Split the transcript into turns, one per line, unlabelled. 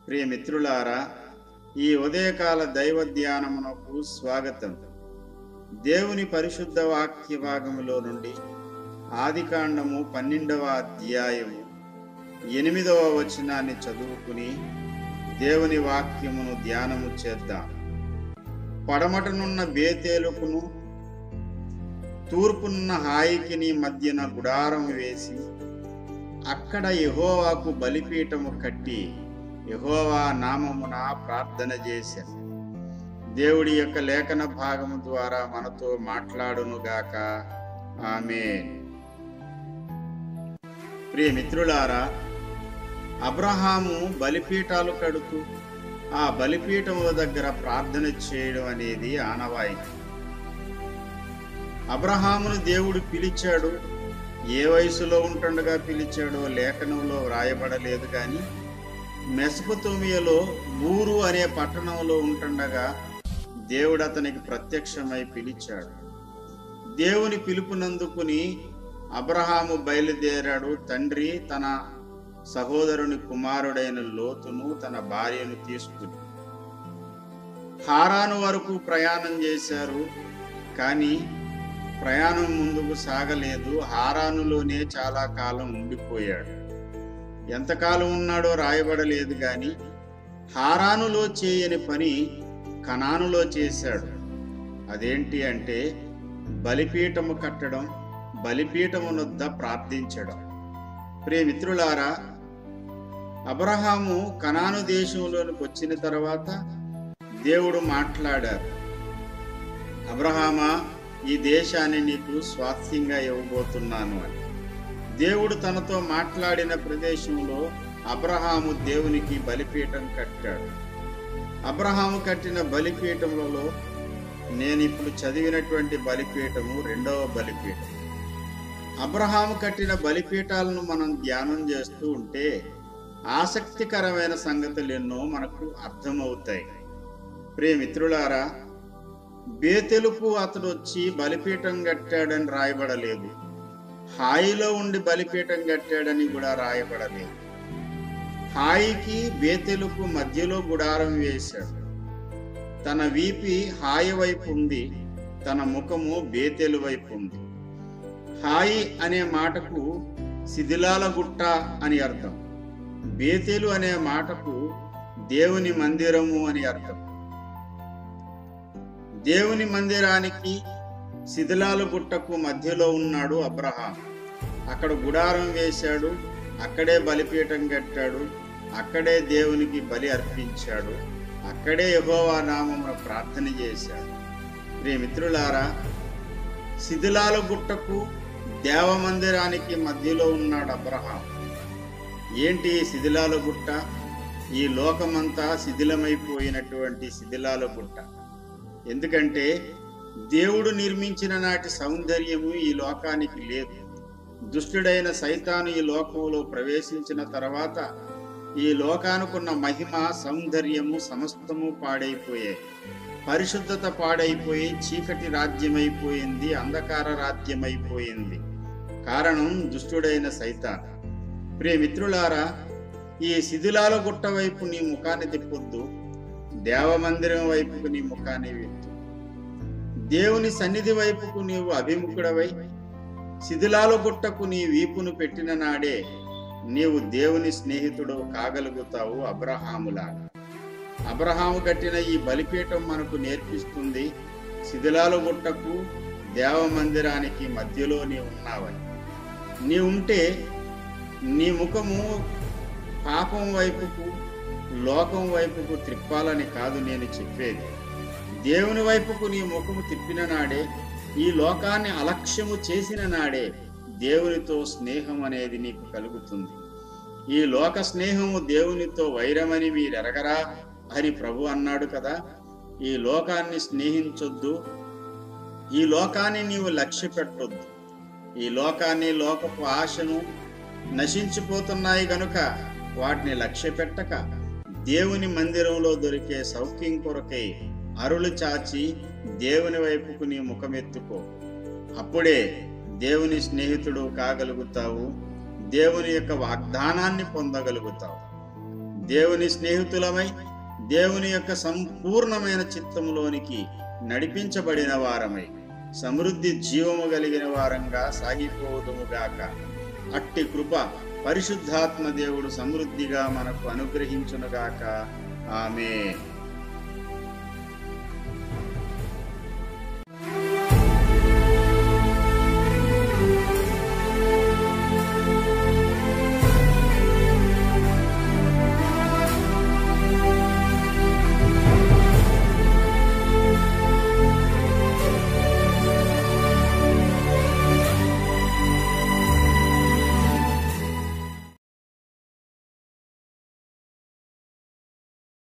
ప్రియ మిత్రులారా ఈ ఉదయకాల దైవ ధ్యానమునకు స్వాగతం దేవుని పరిశుద్ధ వాక్య భాగములో నుండి ఆదికాండము పన్నెండవ అధ్యాయము ఎనిమిదవ వచనాన్ని చదువుకుని దేవుని వాక్యమును ధ్యానము చేద్దాం పడమటనున్న బేతేలుకును తూర్పునున్న హాయికిని మధ్యన గుడారం వేసి అక్కడ యెహోవాకు బలిపీఠము కట్టి యెహోవా నామమున ప్రార్థన చేశాను దేవుడి యొక్క లేఖన భాగము ద్వారా మనతో మాట్లాడునుగాక ఆమె ప్రియ మిత్రులారా అబ్రహాము బలిపీఠాలు కడుతూ ఆ బలిపీఠముల దగ్గర ప్రార్థన చేయడం అనేది ఆనవాయితీ అబ్రహామును దేవుడు పిలిచాడు ఏ వయసులో ఉంటుండగా పిలిచాడో లేఖనంలో వ్రాయబడలేదు కానీ మెసపతోమియలో ఊరు అనే పట్టణంలో ఉంటుండగా దేవుడు అతనికి ప్రత్యక్షమై పిలిచాడు దేవుని పిలుపునందుకుని అబ్రహాము బయలుదేరాడు తండ్రి తన సహోదరుని కుమారుడైన లోతును తన భార్యను తీసుకుని హారాను వరకు ప్రయాణం చేశారు కానీ ప్రయాణం ముందుకు సాగలేదు హారానులోనే చాలా కాలం ఉండిపోయాడు ఎంతకాలం ఉన్నాడో రాయబడలేదు గాని హారానులో చేయని పని కనానులో చేశాడు అదేంటి అంటే బలిపీఠము కట్టడం బలిపీఠము నొద్ద ప్రార్థించడం ప్రియ మిత్రులారా అబ్రహాము కనాను దేశంలోనికి వచ్చిన తర్వాత దేవుడు మాట్లాడారు అబ్రహామా ఈ దేశాన్ని నీకు స్వాస్థ్యంగా ఇవ్వబోతున్నాను అని దేవుడు తనతో మాట్లాడిన ప్రదేశంలో అబ్రహాము దేవునికి బలిపీఠం కట్టాడు అబ్రహాము కట్టిన బలిపీఠములలో నేను ఇప్పుడు చదివినటువంటి బలిపీఠము రెండవ బలిపీఠం అబ్రహాము కట్టిన బలిపీఠాలను మనం ధ్యానం చేస్తూ ఉంటే ఆసక్తికరమైన సంగతులు ఎన్నో మనకు అర్థమవుతాయి ప్రియ మిత్రులారా బేతెలుపు అతడు వచ్చి బలిపీఠం కట్టాడని రాయబడలేదు హాయిలో ఉండి బలిపీఠం కట్టాడని కూడా రాయబడలేదు హాయికి బేతెలుపు మధ్యలో గుడారం వేశాడు తన వీపి హాయి వైపు ఉంది తన ముఖము బేతెలు వైపు ఉంది హాయి అనే మాటకు శిథిలాల గుట్ట అని అర్థం బేతెలు అనే మాటకు దేవుని మందిరము అని అర్థం దేవుని మందిరానికి శిథిలాల గుట్టకు మధ్యలో ఉన్నాడు అబ్రహాం అక్కడ గుడారం వేశాడు అక్కడే బలిపీఠం కట్టాడు అక్కడే దేవునికి బలి అర్పించాడు అక్కడే యహోవా నామమున ప్రార్థన చేశాడు ప్రియ మిత్రులారా శిథిలాల గుట్టకు దేవ మందిరానికి మధ్యలో ఉన్నాడు అబ్రహాం ఏంటి ఈ శిథిలాల గుట్ట ఈ లోకమంతా శిథిలమైపోయినటువంటి శిథిలాల గుట్ట ఎందుకంటే దేవుడు నిర్మించిన నాటి సౌందర్యము ఈ లోకానికి లేదు దుష్టుడైన సైతాను ఈ లోకంలో ప్రవేశించిన తర్వాత ఈ లోకానుకున్న మహిమ సౌందర్యము సమస్తము పాడైపోయాయి పరిశుద్ధత పాడైపోయి చీకటి రాజ్యమైపోయింది అంధకార రాజ్యమైపోయింది కారణం దుష్టుడైన సైతాన్ ప్రియ మిత్రులారా ఈ శిథిలాల గుట్ట వైపు నీ ముఖాన్ని తిప్పొద్దు దేవమందిరం వైపుకు నీ ముఖాన్ని వెత్తు దేవుని సన్నిధి వైపుకు నీవు అభిముఖుడవై శిథిలాల గుట్టకు నీ వీపును పెట్టిన నాడే నీవు దేవుని స్నేహితుడు కాగలుగుతావు అబ్రహాములాగా అబ్రహాము కట్టిన ఈ బలిపీఠం మనకు నేర్పిస్తుంది శిథిలాల గుట్టకు దేవ మందిరానికి మధ్యలో నీ ఉన్నావని నీ ఉంటే నీ ముఖము పాపం వైపుకు లోకం వైపుకు త్రిప్పాలని కాదు నేను చెప్పేది దేవుని వైపుకు నీ ముఖము తిప్పిన నాడే ఈ లోకాన్ని అలక్ష్యము చేసిన నాడే దేవునితో స్నేహం అనేది నీకు కలుగుతుంది ఈ లోక స్నేహము దేవునితో వైరమని మీరెరగరా అని ప్రభు అన్నాడు కదా ఈ లోకాన్ని స్నేహించొద్దు ఈ లోకాన్ని నీవు లక్ష్య పెట్టొద్దు ఈ లోకాన్ని లోకపు ఆశను నశించిపోతున్నాయి గనుక వాటిని లక్ష్య పెట్టక దేవుని మందిరంలో దొరికే సౌఖ్యం కొరకై అరులు చాచి దేవుని వైపుకు నీ ముఖమెత్తుకో అప్పుడే దేవుని స్నేహితుడు కాగలుగుతావు దేవుని యొక్క వాగ్దానాన్ని పొందగలుగుతావు దేవుని స్నేహితులమై దేవుని యొక్క సంపూర్ణమైన చిత్తములోనికి నడిపించబడిన వారమై సమృద్ధి జీవము కలిగిన వారంగా సాగిపోదుముగాక అట్టి కృప పరిశుద్ధాత్మ దేవుడు సమృద్ధిగా మనకు అనుగ్రహించునుగాక ఆమె